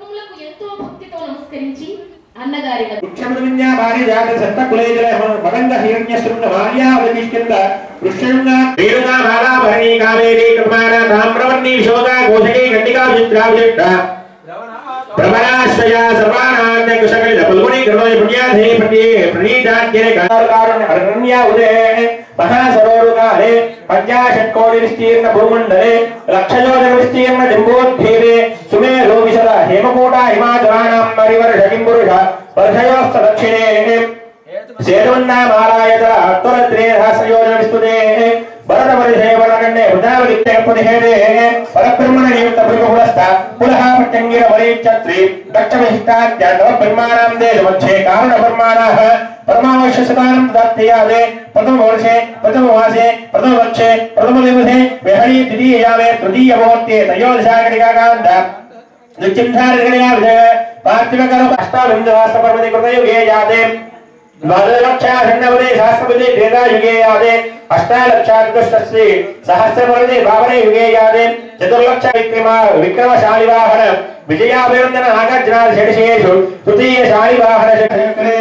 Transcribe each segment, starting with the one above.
పాదములకు ఎంతో భక్తితో నమస్కరించి అన్నగారి వద్ద వృక్షమృంజా భారీ జాత సత్త కులేజల మదంగ హిరణ్య శృంగ మాల్యా అవతిష్ఠింద వృక్షంగా వేరుగా బాలా భరణీ కావేరీ కృమాన తామ్రవర్ణి విశోగా కోశకీ గండికా చిత్రాభిషిక్త ప్రబలాశ్రయ సర్వానాంద కుశకలిత పుల్గుణి కృణోయ పుణ్యాధే ప్రణీ ప్రణీతాఖ్యే కారుణ్య అరణ్య ఉదే మహాసరోరుకాలే పంచాశత్కోటి విస్తీర్ణ భూమండలే లక్షయోజన విస్తీర్ణ జంబోద్భీరే సుమేధో విశద హేమకూట హిమాచలానాం పరివర్ష కింపురుష వర్షయోస్త దక్షిణే సేతున్నామాలాయత అత్తురత్రే రహస్యోజన విస్తుతే భరత పరిచయ వరకండే ప్రజావలిత్య పునిహేదే పరబ్రహ్మణ నియుక్త భృగుహులస్థ పులహ ప్రత్యంగిర వరీచత్రి దక్ష విశిష్టాద్య నవ బ్రహ్మాణాం దేశ మధ్యే కారణ బ్రహ్మాణాః పరమావశ్య శతానం దత్తియాదే ప్రథమ వర్షే ప్రథమ మాసే ప్రథమ వక్షే ప్రథమ దివసే విహళీ ద్వితీయావే తృతీయ ముహూర్తే తయోదశాగరికాకాంత నిత్యంధారగణయా విజయ పార్థివకర అష్టావింశవాస పర్వతి కృతయుగే జాతే ద్వాదశలక్షాఖండవదే సహస్రపదే వేదాయుగే యాదే అష్టాలక్షాదుష్టశ్రీ సహస్రపదే భావనే యుగే యాదే చతుర్లక్ష విక్రమ విక్రమశాలివాహన విజయాభివందన నాగార్జున షడిశేషు తృతీయ శాలివాహన చక్రే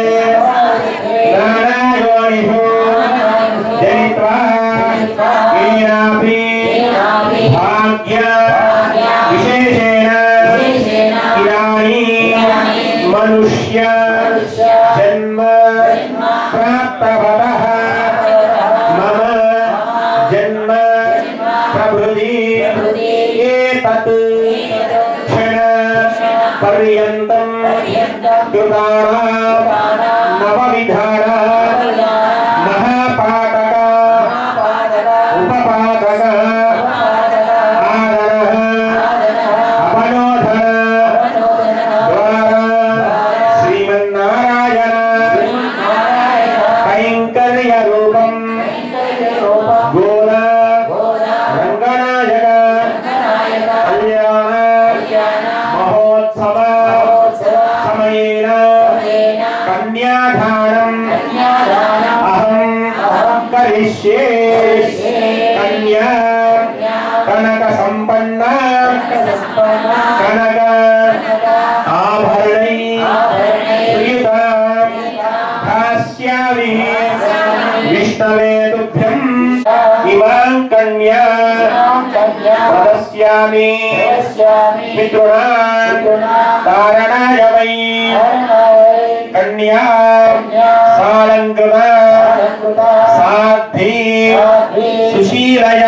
నారాయణిషు జనిత్వా వీరాభి భాగ్య విశేషేణ ఇరాణి మనుష్య జన్మ ప్రాప్తవతః మమ జన్మ ప్రభృతి ఏతత్ క్షణ పర్యంతం కృతానాం నవవిధాన మహాపాతక ఉపపాతక ఆదర అపనోధన ద్వారా శ్రీమన్నారాయణ కైంకర్య రూపం గోల రంగనాయక కళ్యాణ మహోత్సవ సమయేన కన్యాదానం అహం కరిష్యే కన్యా కనక సంపన్న కనక ఆభరణై ప్రియతాం దాస్యామి విష్ణవే తుభ్యం ఇమాం కన్యా ప్రదస్యామి పితృణాం కారణాయ వై కన్యా సాలంకృత సాధ్వి సుశీలయ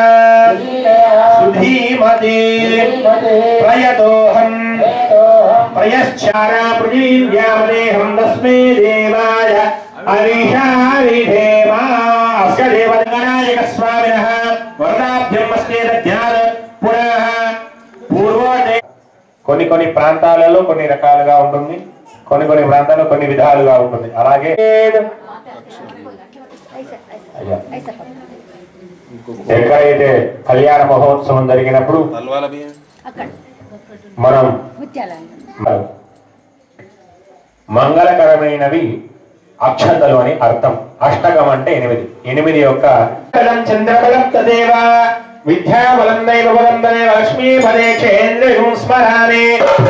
సుధీమతి ప్రయతోహం ప్రయశ్చారా పృథివ్యామదేహం తస్మై దేవాయ అరిషా విధేమా అస్య దేవగణాయక స్వామినః వరదాభ్యం అస్తే దధ్యాత్ పునః పూర్వోదే కొన్ని కొన్ని ప్రాంతాలలో కొన్ని రకాలుగా ఉంటుంది కొన్ని కొన్ని ప్రాంతాల్లో కొన్ని విధాలుగా ఉంటుంది అలాగే అయ్యా. ఎక్కడైతే కళ్యాణ మహోత్సవం జరిగినప్పుడు తల్వాల బియ్యం మనం మనం మంగళకరమైనవి అక్షతలు అని అర్థం అష్టకం అంటే ఎనిమిది ఎనిమిది యొక్క కలం చంద్రబలం తదేవ విద్యాబలం దైవ బలం దైవ లక్ష్మీ పదే కేంద్రం స్మరామి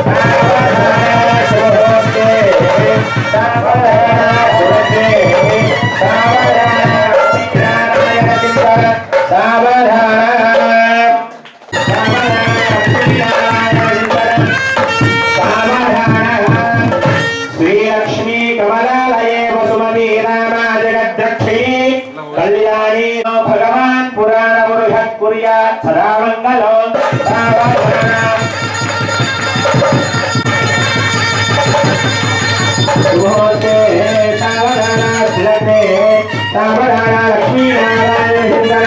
సావధాన శ్రీలక్ష్మీ కమలాలయే వసుమతి రామా జగద్దక్షి కళ్యాణి భగవాన్ పురాణ పురుష కుర్యాత్ సదా మంగళం సావధాన. శుభోస్తే సావధాన శ్రీలక్ష్మీ సావధాన లక్ష్మీనారాయణ సుందర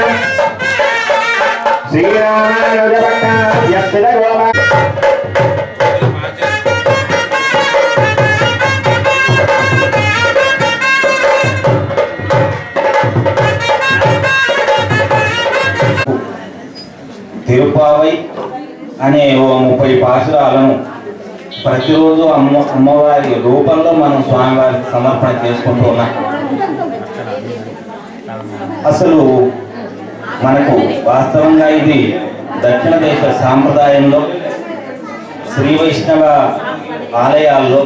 శ్రీరామానుజపట్ట యక్షిత గోపా తిరుపావై అనే ఓ ముప్పై పాసురాలను ప్రతిరోజు అమ్మ అమ్మవారి రూపంలో మనం స్వామివారికి సమర్పణ చేసుకుంటూ ఉన్నాం అసలు మనకు వాస్తవంగా ఇది దక్షిణ దేశ సాంప్రదాయంలో శ్రీ వైష్ణవ ఆలయాల్లో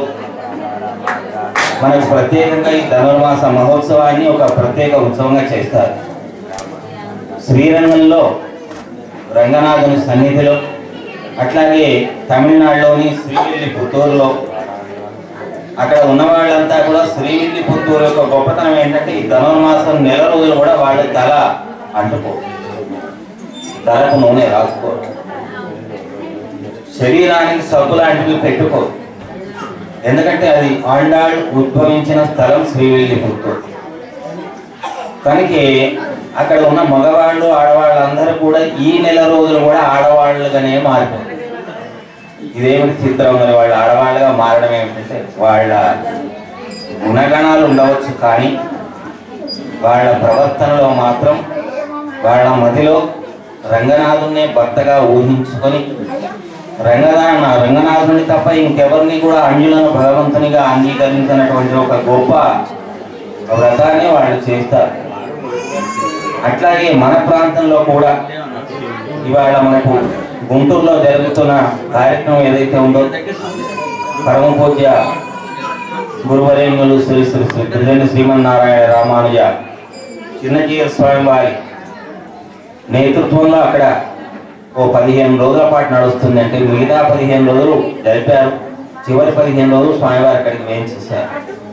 మనకు ప్రత్యేకంగా ఈ ధనుర్మాస మహోత్సవాన్ని ఒక ప్రత్యేక ఉత్సవంగా చేస్తారు శ్రీరంగంలో రంగనాథుని సన్నిధిలో అట్లాగే తమిళనాడులోని శ్రీవిల్లి పుత్తూరులో అక్కడ ఉన్న వాళ్ళంతా కూడా శ్రీవిల్లి పుత్తూరు యొక్క గొప్పతనం ఏంటంటే ఈ ధనుర్మాసం నెల రోజులు కూడా వాళ్ళ తల అంటుకో తలకు నూనె రాసుకో శరీరానికి సబ్బు లాంటివి పెట్టుకో ఎందుకంటే అది ఆండాళ్ ఉద్భవించిన స్థలం శ్రీవిల్లి పుత్తూరు కనుక అక్కడ ఉన్న మగవాళ్ళు ఆడవాళ్ళందరూ కూడా ఈ నెల రోజులు కూడా ఆడవాళ్ళుగానే మారిపోతారు ఇదేమిటి చిత్రం మరి వాళ్ళు ఆడవాళ్ళుగా మారడం ఏమిటంటే వాళ్ళ గుణగణాలు ఉండవచ్చు కానీ వాళ్ళ ప్రవర్తనలో మాత్రం వాళ్ళ మదిలో రంగనాథున్నే భర్తగా ఊహించుకొని రంగనాథ రంగనాథుని తప్ప ఇంకెవరిని కూడా అంజులను భగవంతునిగా అంగీకరించినటువంటి ఒక గొప్ప వ్రతాన్ని వాళ్ళు చేస్తారు అట్లాగే మన ప్రాంతంలో కూడా ఇవాళ మనకు గుంటూరులో జరుగుతున్న కార్యక్రమం ఏదైతే ఉందో పరమ పూజ్య గురువరేణ్యులు శ్రీ శ్రీ శ్రీ ప్రజెంట్ శ్రీమన్నారాయణ రామానుజ చిన్నజీవ స్వామి వారి నేతృత్వంలో అక్కడ ఓ పదిహేను రోజుల పాటు నడుస్తుంది అంటే మిగతా పదిహేను రోజులు జరిపారు చివరి పదిహేను రోజులు స్వామివారు అక్కడికి వేయించేశారు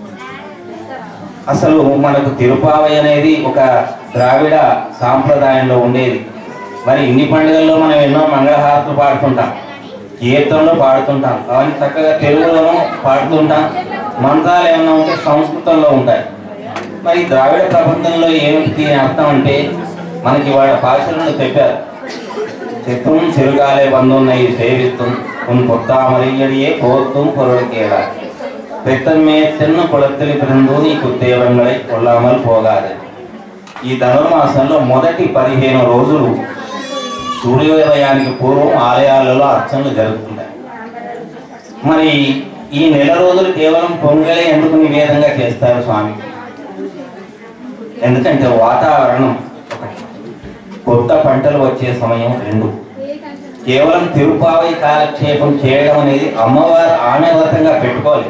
అసలు మనకు తిరుపావై అనేది ఒక ద్రావిడ సాంప్రదాయంలో ఉండేది మరి ఇన్ని పండుగల్లో మనం ఎన్నో మంగళహారతులు పాడుతుంటాం కీర్తనలు పాడుతుంటాం అవన్నీ చక్కగా తెలుగులోనూ పాడుతుంటాం మంత్రాలు ఏమైనా ఉంటే సంస్కృతంలో ఉంటాయి మరి ద్రావిడ ప్రబంధంలో ఏమిటి దీని అర్థం అంటే మనకి వాళ్ళ భాషలను చెప్పారు చెత్తుం చెరుగాలే బంధున్నయి సేవిత్తుం ఉన్ పొత్తామరియడియే పోత్తుం పొరుడికేడా பெத்தன்மே தென்ன కులత్తిలి பிறந்து నీకు దేవంగళై కొల్లామలు పోగాలి ఈ ధనుర్మాసంలో మొదటి పదిహేను రోజులు సూర్యోదయానికి పూర్వం ఆలయాలలో అర్చనలు జరుగుతున్నాయి మరి ఈ నెల రోజులు కేవలం పొంగలే ఎందుకు నివేదంగా చేస్తారు స్వామి ఎందుకంటే వాతావరణం ఒకటి కొత్త పంటలు వచ్చే సమయం రెండు కేవలం తిరుపావై కాలక్షేపం చేయడం అనేది అమ్మవారు ఆమె వ్రతంగా పెట్టుకోలేదు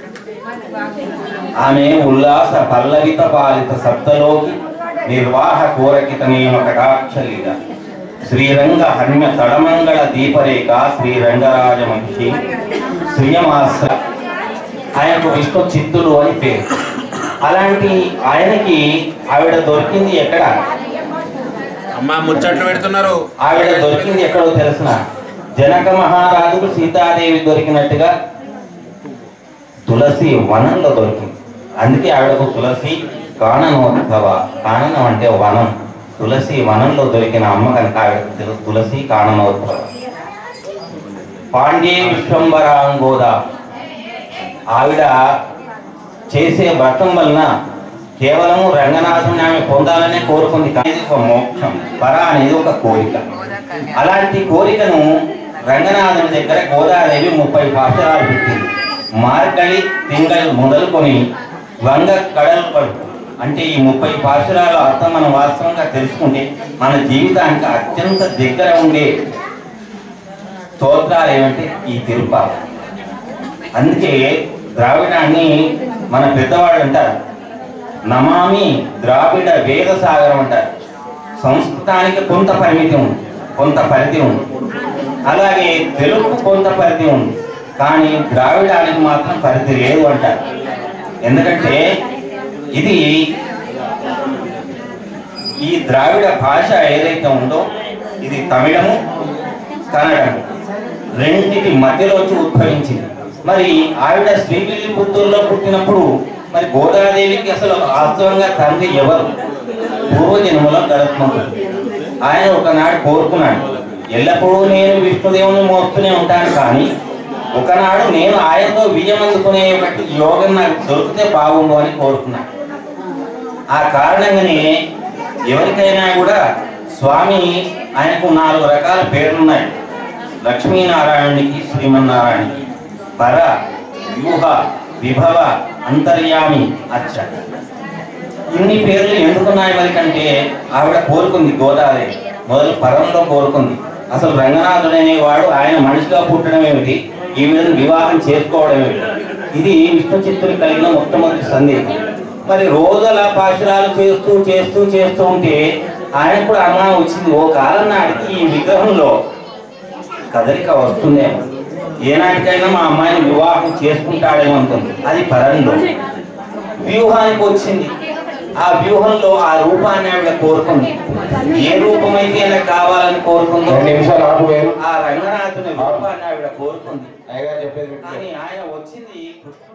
ఆమె ఉల్లాస పల్లవిత పాలిత సప్తలోకి నిర్వాహ కోరకిత నేను కటాక్షలీల శ్రీరంగ హన్య తడమంగళ దీపరేఖ శ్రీరంగరాజ మహిషి శ్రీయమాస ఆయనకు విష్ణు చిత్తులు అని పేరు అలాంటి ఆయనకి ఆవిడ దొరికింది ఎక్కడ అమ్మా ముచ్చట్లు పెడుతున్నారు ఆవిడ దొరికింది ఎక్కడో తెలిసిన జనక మహారాజుకు సీతాదేవి దొరికినట్టుగా తులసి వనంలో దొరికింది అందుకే ఆవిడకు తులసి కాననోద్భవ కాననం అంటే వనం తులసి వనంలో దొరికిన అమ్మ కనుక ఆవిడకు తెలుసు తులసి కాననోద్భవ పాండ్యే విశ్వంబరాంగోద ఆవిడ చేసే వ్రతం వలన కేవలం రంగనాథుని ఆమె పొందాలనే కోరుకుంది కానీ ఇది ఒక మోక్షం వర అనేది ఒక కోరిక అలాంటి కోరికను రంగనాథుని దగ్గర గోదాదేవి ముప్పై పాత్రాలు పెట్టింది మార్గళి తింగళి మొదలుకొని వంగ కడలు పడు అంటే ఈ ముప్పై పాశురాల అర్థం మనం వాస్తవంగా తెలుసుకుంటే మన జీవితానికి అత్యంత దగ్గర ఉండే స్తోత్రాలు ఏమంటే ఈ తిరుపాలు అందుకే ద్రావిడాన్ని మన పెద్దవాళ్ళు అంటారు నమామి ద్రావిడ వేద సాగరం అంటారు సంస్కృతానికి కొంత పరిమితి ఉంది కొంత పరిధి ఉంది అలాగే తెలుగుకు కొంత పరిధి ఉంది కానీ ద్రావిడానికి మాత్రం పరిధి లేదు అంటారు ఎందుకంటే ఇది ఈ ద్రావిడ భాష ఏదైతే ఉందో ఇది తమిళము కన్నడము రెండింటి మధ్యలోంచి ఉద్భవించింది మరి ఆవిడ శ్రీవిల్లి పుత్తూరులో పుట్టినప్పుడు మరి గోదాదేవికి అసలు వాస్తవంగా తండ్రి ఎవరు పూర్వజన్మలో గరుత్మంతుడు ఆయన ఒకనాడు కోరుకున్నాడు ఎల్లప్పుడూ నేను విష్ణుదేవుని మోస్తూనే ఉంటాను కానీ ఒకనాడు నేను ఆయనతో విజయం అందుకునే ఒకటి యోగం నాకు దొరికితే బాగుండు అని కోరుకున్నాను ఆ కారణంగానే ఎవరికైనా కూడా స్వామి ఆయనకు నాలుగు రకాల పేర్లున్నాయి లక్ష్మీనారాయణునికి శ్రీమన్నారాయణకి పర వ్యూహ విభవ అంతర్యామి అచ్చ ఇన్ని పేర్లు ఎందుకున్నాయి మనకంటే ఆవిడ కోరుకుంది గోదావరి మొదలు పరంలో కోరుకుంది అసలు రంగనాథుడు అనేవాడు ఆయన మనిషిగా పుట్టడం ఏమిటి ఈమెను వివాహం చేసుకోవడమే ఇది విష్ణు చిత్తులు కలిగిన మొట్టమొదటి సందేహం మరి రోజుల పాశురాలు చేస్తూ చేస్తూ చేస్తూ ఉంటే ఆయన కూడా అనుమానం వచ్చింది ఓ కాలం నాటికి ఈ విగ్రహంలో కదలిక వస్తుందేమో ఏనాటికైనా మా అమ్మాయిని వివాహం చేసుకుంటాడేమో అనుకుంది అది పరంలో వ్యూహానికి వచ్చింది ఆ వ్యూహంలో ఆ రూపాన్ని ఆవిడ కోరుకుంది ఏ రూపమైతే ఇలా కావాలని కోరుకుందో రెండు నిమిషాలు ఆపువేరు ఆ రంగనాథుని రూపాన్ని ఆవిడ కోరుకుంది అయ్యగారు చెప్పేది వింటే. కానీ ఆయన వచ్చింది కృష్ణ